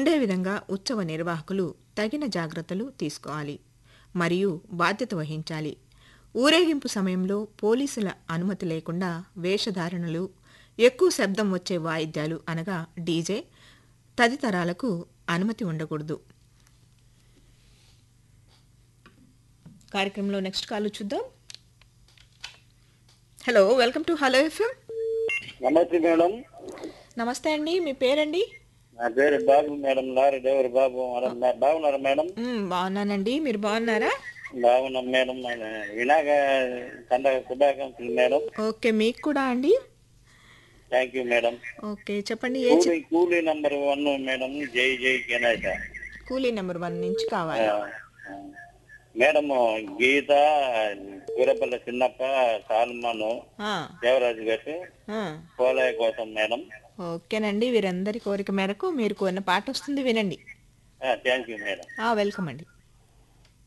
ఉండే విధంగా ఉత్సవ నిర్వాహకులు తగిన జాగ్రత్తలు తీసుకోవాలి మరియు బాధ్యత వహించాలి ఊరేగింపు సమయంలో పోలీసుల అనుమతి లేకుండా వేషధారణలు ఎక్కువ శబ్దం వచ్చే వాయిద్యాలు అనగా డీజే తదితరాలకు అనుమతి ఉండకూడదు కార్యక్రమంలో నెక్స్ట్ కాల్ చూద్దాం hello welcome to hello FM నమస్తే మేడం నమస్తే అండి మీ పేరండి నా పేరు Babu madam lorry driver Babu madam నా- బాగున్నారా మేడం మ్, బాగున్నానండి మీరు బాగున్నారా బాగున్నాం మేడం మన వినాయక పండగ శుభాకాంక్షలు మేడం ఓకే మీకు కూడా అండి థ్యాంక్ యూ మేడం ఓకే చెప్పండి ఏ చి- కూలీ కూలీ నంబర్ వన్ మేడం జై జై గణేష కూలీ నెంబర్ వన్ నుంచి కావాలి ఆ, ఆ. మేడం గీత గురపల్లి చిన్నప్ప సాల్మాను ఆ, దేవరాజు గారు ఆ. కోలయ్య కోసం మేడం ఓకేనండి వీరందరి కోరిక మేరకు మీరు కోరిన పాట వస్తుంది వినండి థ్యాంక్ యూ మేడం ఆ, వెల్కమ్ అండి